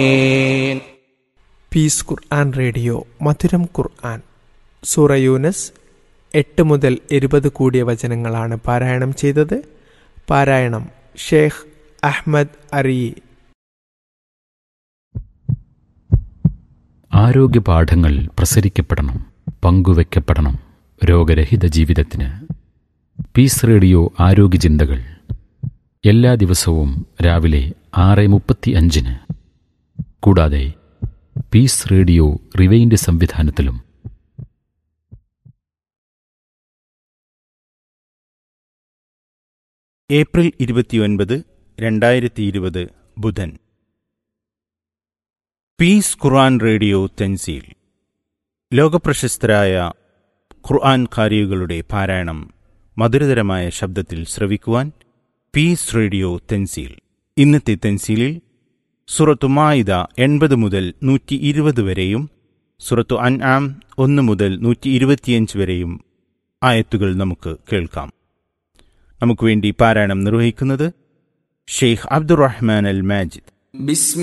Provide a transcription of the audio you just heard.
piece ഖുർആൻ radio മധുരം ഖുർആൻ സൂറ യൂനസ് എട്ട് മുതൽ ഇരുപത് കൂടിയ വചനങ്ങളാണ് പാരായണം ചെയ്തത് പാരായണം ഷേഖ് അഹ്മദ് അരി ആരോഗ്യപാഠങ്ങൾ പ്രസരിക്കപ്പെടണം പങ്കുവെക്കപ്പെടണം രോഗരഹിത ജീവിതത്തിന് പീസ് റേഡിയോ ആരോഗ്യ ചിന്തകൾ എല്ലാ ദിവസവും രാവിലെ ആറ് മുപ്പത്തി അഞ്ചിന് കൂടാതെ പീസ് റേഡിയോ റിവൈൻഡ് സംവിധാനത്തിലും ഏപ്രിൽ ഇരുപത്തിയൊൻപത് രണ്ടായിരത്തി ഇരുപത് ബുധൻ പീസ് ഖുർആൻ റേഡിയോ തെൻസീൽ ലോകപ്രശസ്തരായ ഖുർആൻ ഖാരികളുടെ പാരായണം മധുരതരമായ ശബ്ദത്തിൽ ശ്രവിക്കുവാൻ പീസ് റേഡിയോ തെൻസീൽ ഇന്നത്തെ തെൻസീലിൽ സുറത്തു മായിദ എൺപത് മുതൽ നൂറ്റി ഇരുപത് വരെയും സുറത്തു അൻ ആം ഒന്ന് മുതൽ നൂറ്റി ഇരുപത്തിയഞ്ച് വരെയും ആയത്തുകൾ നമുക്ക് കേൾക്കാം നമുക്ക് വേണ്ടി പാരായണം നിർവഹിക്കുന്നത് ഷെയ്ഖ് അബ്ദുറഹ്മാൻ അൽ മാജിദ് بسم